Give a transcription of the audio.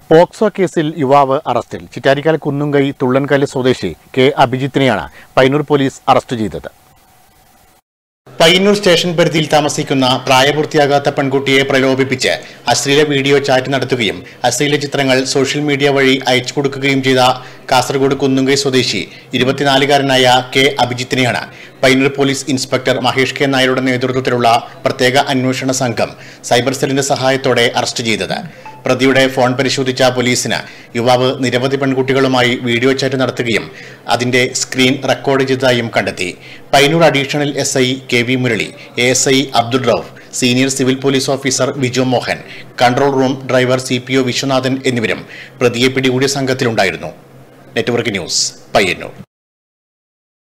POCSO കേസിൽ യുവാവ് അറസ്റ്റിൽ ചിറ്റാരിക്കാൽ കുന്നുംകൈ തുള്ളൻകല്ല് സ്വദേശി കെ അഭിജിത്തിനെയാണ് പയ്യന്നൂർ പോലീസ് അറസ്റ്റ് ചെയ്തത് പയ്യന്നൂർ സ്റ്റേഷൻ പരിധിയിൽ താമസിക്കുന്ന പ്രായപൂർത്തിയാകാത്ത പെൺകുട്ടിയെ പ്രലോഭിപ്പിച്ച് അശ്ലീല വീഡിയോ ചാറ്റ് നടത്തുകയും അശ്ലീല ചിത്രങ്ങൾ സോഷ്യൽ മീഡിയ വഴി അയച്ചു കൊടുക്കുകയും ചെയ്ത കാസർഗോഡ് കുന്നുംകൈ സ്വദേശി ഇരുപത്തിനാലുകാരനായ കെ അഭിജിത്തിനെയാണ് Payyanur police inspector Mahesh K നായരുടെ നേതൃത്വത്തിലുള്ള പ്രത്യേക അന്വേഷണ സംഘം സൈബർ സെല്ലിന്റെ സഹായത്തോടെ അറസ്റ്റ് ചെയ്തത് പ്രതിയുടെ ഫോൺ പരിശോധിച്ച പോലീസിന് യുവാവ് നിരവധി പെൺകുട്ടികളുമായി വീഡിയോ ചാറ്റ് നടത്തുകയും അതിന്റെ സ്ക്രീൻ റെക്കോർഡ് ചെയ്തതായും കണ്ടെത്തി Payyanur additional S I K V Murali A S I Abdul Rauf senior civil police officer Viju Mohan control room driver C P O Viswanathan എന്നിവരും പ്രതിയെ പിടികൂടിയ സംഘത്തിലുണ്ടായിരുന്നു നെറ്റ്വർക്ക് ന്യൂസ് പയ്യന്നൂർ